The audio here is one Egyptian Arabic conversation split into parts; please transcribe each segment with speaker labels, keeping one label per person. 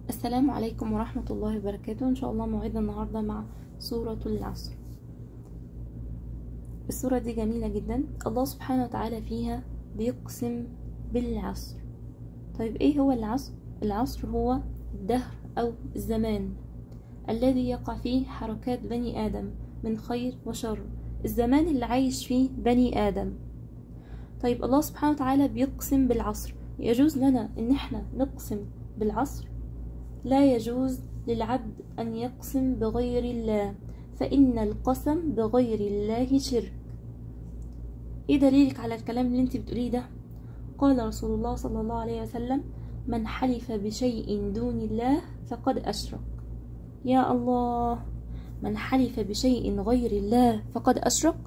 Speaker 1: السلام عليكم ورحمة الله وبركاته إن شاء الله موعدنا النهاردة مع سورة العصر السورة دي جميلة جدا الله سبحانه وتعالى فيها بيقسم بالعصر طيب ايه هو العصر؟ العصر هو الدهر أو الزمان الذي يقع فيه حركات بني آدم من خير وشر الزمان اللي عايش فيه بني آدم طيب الله سبحانه وتعالى بيقسم بالعصر يجوز لنا ان احنا نقسم بالعصر لا يجوز للعبد أن يقسم بغير الله فإن القسم بغير الله شرك إيه دليلك على الكلام اللي انت بتقوليه ده قال رسول الله صلى الله عليه وسلم من حلف بشيء دون الله فقد أشرك يا الله من حلف بشيء غير الله فقد أشرك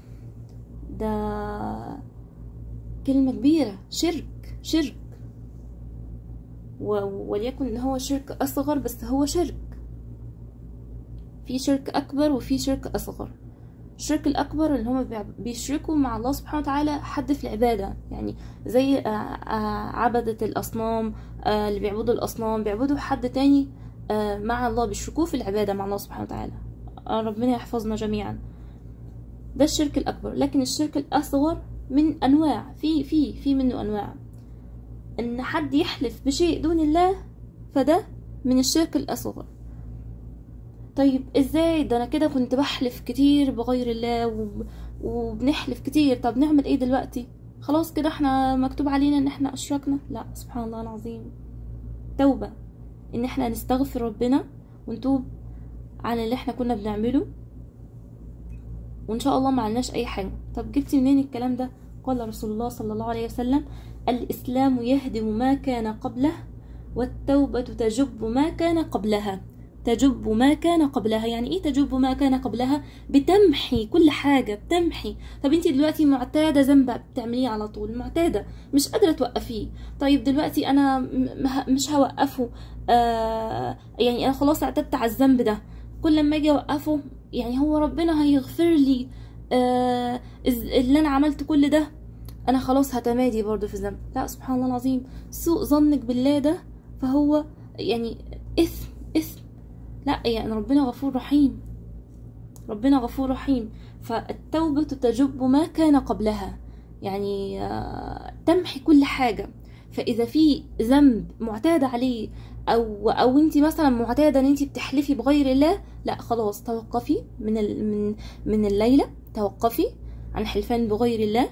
Speaker 1: ده كلمة كبيرة شرك شرك وليكن ان هو شرك اصغر بس هو شرك في شرك اكبر وفي شرك اصغر الشرك الاكبر اللي هم بيشركوا مع الله سبحانه وتعالى حد في العباده يعني زي عبدة الاصنام اللي بيعبدوا الاصنام بيعبدوا حد تاني مع الله بيشركوه في العباده مع الله سبحانه وتعالى ربنا يحفظنا جميعا ده الشرك الاكبر لكن الشرك الاصغر من انواع في في في منه انواع ان حد يحلف بشيء دون الله فده من الشرك الاصغر طيب ازاي ده انا كده كنت بحلف كتير بغير الله وب... وبنحلف كتير طب نعمل ايه دلوقتي خلاص كده احنا مكتوب علينا ان احنا اشركنا لا سبحان الله العظيم توبة ان احنا نستغفر ربنا ونتوب عن اللي احنا كنا بنعمله وان شاء الله ما عملناش اي حاجة طب جبتي منين الكلام ده قال رسول الله صلى الله عليه وسلم الإسلام يهدم ما كان قبله والتوبة تجب ما كان قبلها تجب ما كان قبلها يعني ايه تجب ما كان قبلها بتمحي كل حاجة بتمحي طب انت دلوقتي معتادة ذنب بتعمليه على طول معتادة مش قادرة توقفيه طيب دلوقتي انا مش هوقفه آه يعني انا خلاص اعتدت على الذنب ده كل لما اجي اوقفه يعني هو ربنا هيغفر لي آه اللي انا عملت كل ده انا خلاص هتمادي برضو في الذنب لا سبحان الله العظيم سوء ظنك بالله ده فهو يعني اثم اثم لا يعني ربنا غفور رحيم ربنا غفور رحيم فالتوبة تجب ما كان قبلها يعني تمحي كل حاجة فإذا في ذنب معتادة عليه أو أو أنت مثلا معتادة إن أنت بتحلفي بغير الله لا خلاص توقفي من من من الليلة توقفي عن حلفان بغير الله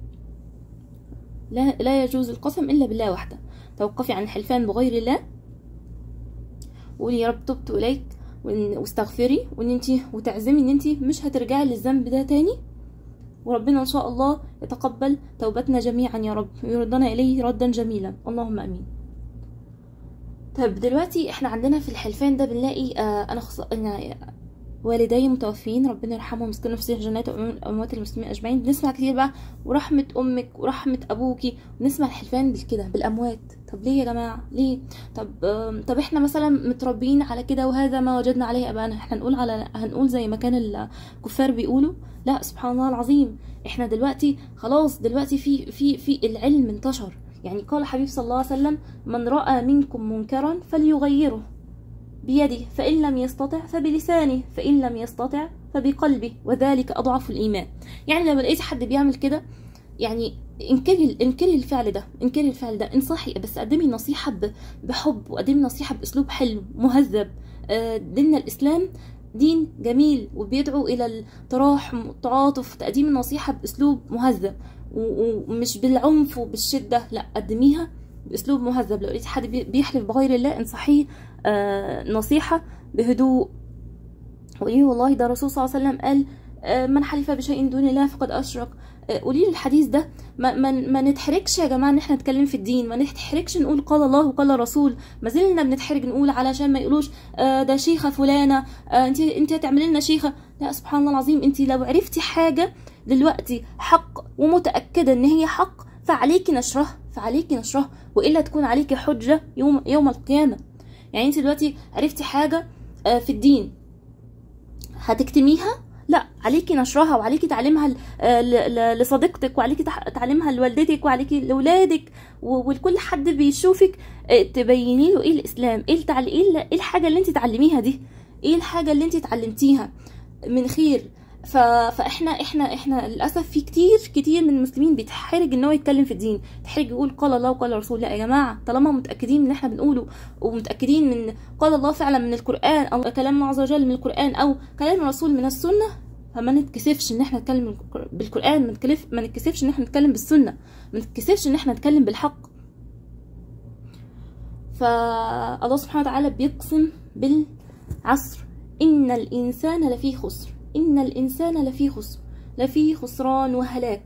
Speaker 1: لا, لا يجوز القسم إلا بالله وحده توقفي عن الحلفان بغير الله وقولي يا رب تبت إليك واستغفري وان انت وتعزمي ان انت مش هترجعي للذنب ده تاني وربنا ان شاء الله يتقبل توبتنا جميعا يا رب ويردنا اليه ردا جميلا اللهم امين طيب دلوقتي احنا عندنا في الحلفان ده بنلاقي آه انا خص... والدي متوفين ربنا يرحمهم ويسكنهم في جنات اموات المسلمين اجمعين بنسمع كتير بقى ورحمه امك ورحمه ابوكي ونسمع الحلفان بالكده بالاموات طب ليه يا جماعه ليه طب طب احنا مثلا متربيين على كده وهذا ما وجدنا عليه ابانا احنا هنقول على هنقول زي ما كان الكفار بيقولوا لا سبحان الله العظيم احنا دلوقتي خلاص دلوقتي في في في العلم انتشر يعني قال حبيب صلى الله عليه وسلم من راى منكم منكرا فليغيره بيده فإن لم يستطع فبلسانه فإن لم يستطع فبقلبه وذلك أضعف الإيمان يعني لما لقيت حد بيعمل كده يعني انكري انكري الفعل ده انكري الفعل ده انصحي بس قدمي نصيحة بحب وقدمي نصيحة باسلوب حلو مهذب ديننا الاسلام دين جميل وبيدعو الى التراحم والتعاطف تقديم النصيحة باسلوب مهذب ومش بالعنف وبالشدة لا قدميها باسلوب مهذب لو لقيت حد بيحلف بغير الله انصحيه آه نصيحة بهدوء وقولي والله ده الرسول صلى الله عليه وسلم قال آه من حلف بشيء دون الله فقد أشرك آه قولي لي الحديث ده ما, ما, ما نتحركش يا جماعة ان احنا نتكلم في الدين ما نتحركش نقول قال الله وقال الرسول ما زلنا بنتحرج نقول علشان ما يقولوش آه ده شيخة فلانة آه انت انت هتعملي لنا شيخة لا سبحان الله العظيم انت لو عرفتي حاجة دلوقتي حق ومتأكدة ان هي حق فعليكي نشرها فعليكي نشرها والا تكون عليكي حجة يوم يوم القيامة يعني انت دلوقتي عرفتي حاجة في الدين هتكتميها لا عليكي نشرها وعليكي تعليمها ل- ل- ل- لصديقتك وعليكي تح- تعليمها لوالدتك وعليكي لاولادك و- ولكل حد بيشوفك آه، تبيني له ايه الاسلام ايه التعل... ايه ال- إيه الحاجه اللي انت تعلميها دي ايه الحاجه اللي انت اتعلمتيها من خير ف... فاحنا احنا احنا للاسف في كتير كتير من المسلمين بيتحرج ان هو يتكلم في الدين يتحرج يقول قال الله وقال الرسول لا يا جماعه طالما متاكدين من اللي احنا بنقوله ومتاكدين من قال الله فعلا من القران او كلام الله عز وجل من القران او كلام الرسول من السنه فما نتكسفش ان احنا نتكلم بالقران ما نتكلف ما نتكسفش ان احنا نتكلم بالسنه ما نتكسفش ان احنا نتكلم بالحق فالله سبحانه وتعالى بيقسم بالعصر ان الانسان لفي خسر ان الانسان لفي خسر لفي خسران وهلاك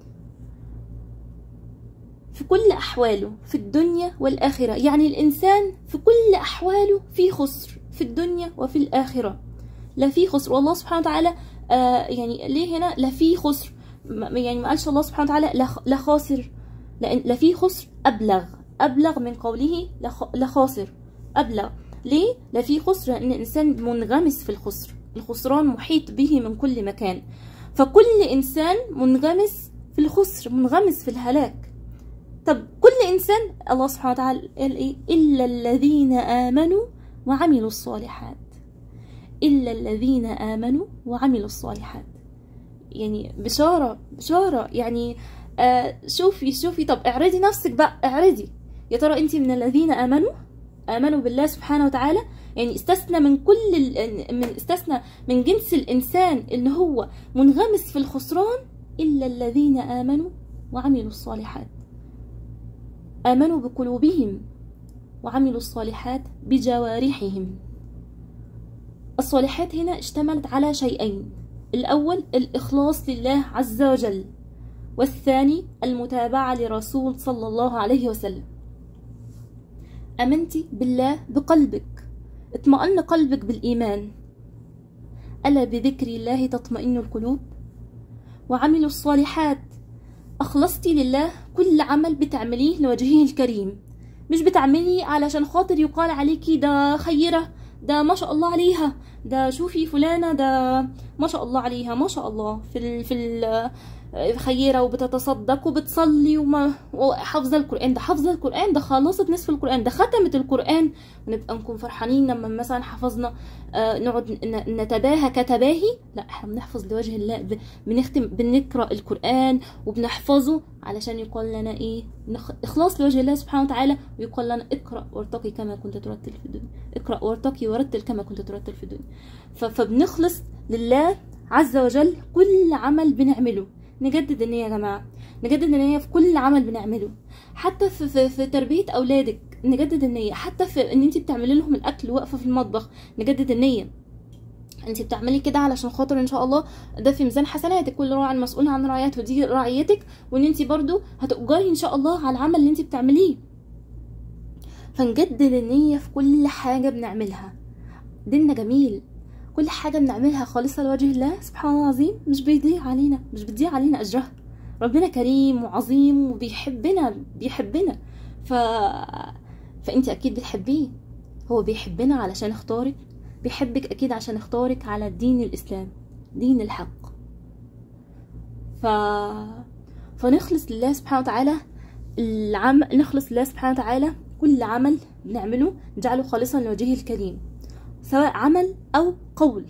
Speaker 1: في كل احواله في الدنيا والاخره يعني الانسان في كل احواله في خسر في الدنيا وفي الاخره لفي خسر والله سبحانه وتعالى آه يعني ليه هنا لفي خسر م- يعني ما قالش الله سبحانه وتعالى لخ- لخاسر لان لفي خسر ابلغ ابلغ من قوله لخ- لخاسر ابلغ ليه لفي خسر لان الانسان منغمس في الخسر الخسران محيط به من كل مكان فكل انسان منغمس في الخسر منغمس في الهلاك طب كل انسان الله سبحانه وتعالى قال ايه الا الذين امنوا وعملوا الصالحات الا الذين امنوا وعملوا الصالحات يعني بشاره بشاره يعني آه شوفي شوفي طب اعرضي نفسك بقى اعرضي يا ترى انت من الذين امنوا امنوا بالله سبحانه وتعالى يعني استثنى من كل ال... من استثنى من جنس الانسان اللي هو منغمس في الخسران الا الذين امنوا وعملوا الصالحات امنوا بقلوبهم وعملوا الصالحات بجوارحهم الصالحات هنا اشتملت على شيئين الاول الاخلاص لله عز وجل والثاني المتابعه لرسول صلى الله عليه وسلم امنتي بالله بقلبك اطمأن قلبك بالإيمان ألا بذكر الله تطمئن القلوب وعملوا الصالحات أخلصتي لله كل عمل بتعمليه لوجهه الكريم مش بتعملي علشان خاطر يقال عليكي ده خيرة ده ما شاء الله عليها ده شوفي فلانة ده ما شاء الله عليها ما شاء الله في ال في ال خيرة وبتتصدق وبتصلي وما وحافظة القرآن ده حافظة القرآن ده خلصت نصف القرآن ده ختمت القرآن ونبقى نكون فرحانين لما مثلا حفظنا آه نقعد ن- نتباهى كتباهي لا احنا بنحفظ لوجه الله ب- بنختم بنقرأ القرآن وبنحفظه علشان يقال لنا ايه نخ- اخلاص لوجه الله سبحانه وتعالى ويقال لنا اقرأ وارتقي كما كنت ترتل في الدنيا اقرأ وارتقي ورتل كما كنت ترتل في الدنيا ف- فبنخلص لله عز وجل كل عمل بنعمله نجدد النية يا جماعة نجدد النية في كل عمل بنعمله حتى في, في, في تربية أولادك نجدد النية حتى في ان انت بتعملي لهم الاكل واقفة في المطبخ نجدد النية انت بتعملي كده علشان خاطر ان شاء الله ده في ميزان حسناتك كل راع مسؤول عن رعيته دي رعيتك وان انت برضو هتؤجري ان شاء الله على العمل اللي انت بتعمليه فنجدد النية في كل حاجة بنعملها ديننا جميل كل حاجة بنعملها خالصة لوجه الله سبحانه الله العظيم مش بيضيع علينا مش بتضيع علينا أجرها ربنا كريم وعظيم وبيحبنا بيحبنا ف... فأنت أكيد بتحبيه هو بيحبنا علشان اختارك بيحبك أكيد عشان اختارك على دين الإسلام دين الحق ف... فنخلص لله سبحانه وتعالى العم... نخلص لله سبحانه وتعالى كل عمل بنعمله نجعله خالصا لوجهه الكريم سواء عمل أو قول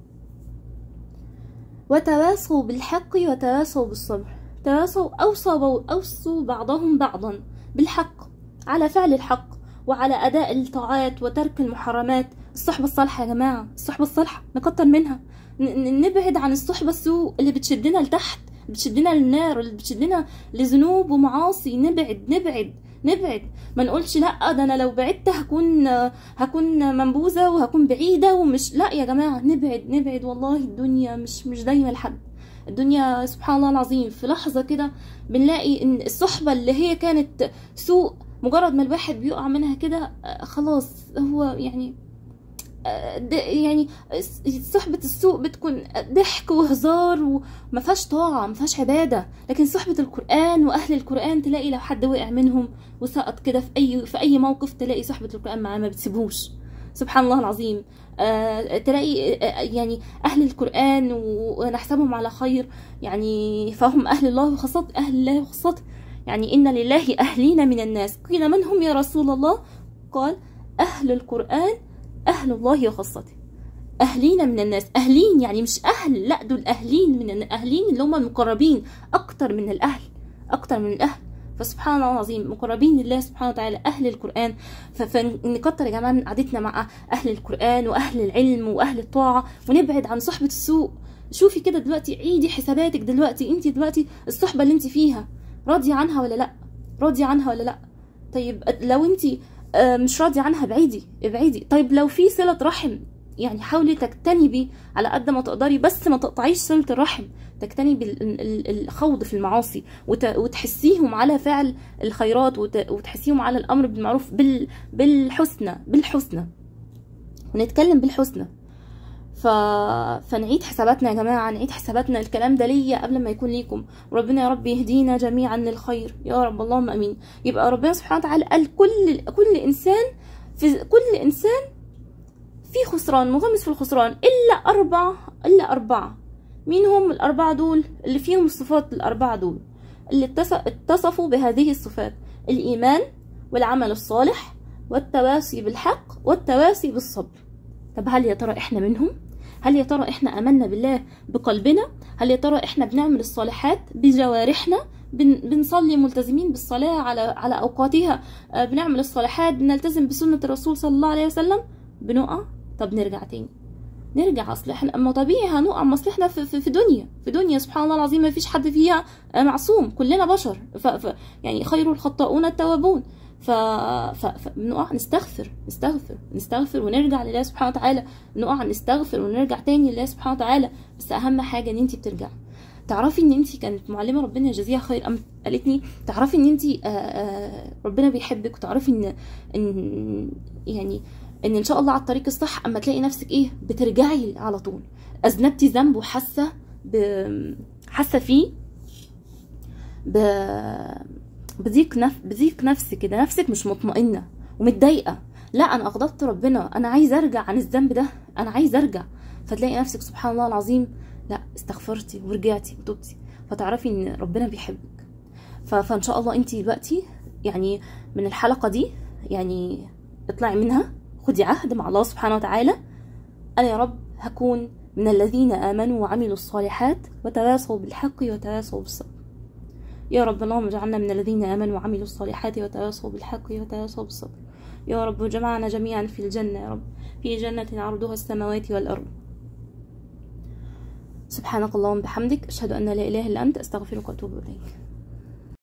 Speaker 1: وتواصوا بالحق وتواصوا بالصبر تواصوا أوصوا أوصوا بعضهم بعضا بالحق على فعل الحق وعلى أداء الطاعات وترك المحرمات الصحبة الصالحة يا جماعة الصحبة الصالحة نكتر منها ن- نبعد عن الصحبة السوء اللي بتشدنا لتحت بتشدنا للنار اللي بتشدنا لذنوب ومعاصي نبعد نبعد نبعد ما نقولش لا ده انا لو بعدت هكون هكون منبوذه وهكون بعيده ومش لا يا جماعه نبعد نبعد والله الدنيا مش مش دايما لحد الدنيا سبحان الله العظيم في لحظه كده بنلاقي ان الصحبه اللي هي كانت سوء مجرد ما الواحد بيقع منها كده آه، خلاص هو يعني آه، د- يعني صحبة السوء بتكون ضحك وهزار وما فيهاش طاعة ما فيهاش عبادة لكن صحبة القرآن وأهل القرآن تلاقي لو حد وقع منهم وسقط كده في أي في أي موقف تلاقي صحبة القرآن معاه ما بتسيبوش سبحان الله العظيم آه تلاقي آه يعني أهل القرآن ونحسبهم على خير يعني فهم أهل الله وخاصة أهل الله وخاصة يعني إن لله أهلين من الناس قيل من هم يا رسول الله قال أهل القرآن أهل الله وخاصته أهلين من الناس أهلين يعني مش أهل لا دول أهلين من الأهلين اللي هم المقربين أكتر من الأهل أكتر من الأهل فسبحان الله العظيم مقربين لله سبحانه وتعالى أهل القرآن فنكتر يا جماعة من قعدتنا مع أهل القرآن وأهل العلم وأهل الطاعة ونبعد عن صحبة السوء شوفي كده دلوقتي عيدي حساباتك دلوقتي انت دلوقتي الصحبة اللي انت فيها راضية عنها ولا لا راضية عنها ولا لا طيب لو انت مش راضية عنها ابعدي ابعدي طيب لو في صلة رحم يعني حاولي تجتنبي على قد ما تقدري بس ما تقطعيش صلة الرحم تجتنبي الخوض في المعاصي وتحسيهم على فعل الخيرات وتحسيهم على الامر بالمعروف بالحسنى بالحسنى ونتكلم بالحسنى ف... فنعيد حساباتنا يا جماعة نعيد حساباتنا الكلام ده ليا قبل ما يكون ليكم وربنا يا رب يهدينا جميعا للخير يا رب اللهم امين يبقى ربنا سبحانه وتعالى قال كل كل انسان في كل انسان في خسران منغمس في الخسران الا اربعة الا اربعة مين هم الاربعة دول اللي فيهم الصفات الاربعة دول اللي اتصفوا بهذه الصفات الايمان والعمل الصالح والتواسي بالحق والتواسي بالصبر طب هل يا ترى احنا منهم هل يا ترى احنا امنا بالله بقلبنا هل يا ترى احنا بنعمل الصالحات بجوارحنا بن بنصلي ملتزمين بالصلاة على على أوقاتها بنعمل الصالحات بنلتزم بسنة الرسول صلى الله عليه وسلم بنقع طب نرجع تاني نرجع اصل احنا اما طبيعي هنقع ما اصل احنا في, في, في دنيا في دنيا سبحان الله العظيم ما فيش حد فيها معصوم كلنا بشر ف ف يعني خير الخطاؤون التوابون ف... ف... فبنقع نستغفر نستغفر نستغفر ونرجع لله سبحانه وتعالى نقع نستغفر ونرجع تاني لله سبحانه وتعالى بس اهم حاجه ان انت بترجعي تعرفي ان انت كانت معلمه ربنا يجازيها خير ام قالتني تعرفي ان انت ربنا بيحبك وتعرفي ان ان يعني ان ان شاء الله على الطريق الصح اما تلاقي نفسك ايه بترجعي على طول اذنبتي ذنب وحاسه ب... حاسه فيه ب... بضيق نف... بضيق نفس كده نفسك مش مطمئنه ومتضايقه لا انا اغضبت ربنا انا عايزه ارجع عن الذنب ده انا عايزه ارجع فتلاقي نفسك سبحان الله العظيم لا استغفرتي ورجعتي وتوبتي فتعرفي ان ربنا بيحبك ف... فان شاء الله انت دلوقتي يعني من الحلقه دي يعني اطلعي منها خدي عهد مع الله سبحانه وتعالى انا يا رب هكون من الذين امنوا وعملوا الصالحات وتواصوا بالحق وتواصوا بالصبر يا رب اللهم اجعلنا من الذين امنوا وعملوا الصالحات وتواصوا بالحق وتواصوا بالصبر يا رب جمعنا جميعا في الجنه يا رب في جنه عرضها السماوات والارض سبحانك اللهم بحمدك اشهد ان لا اله الا انت استغفرك واتوب اليك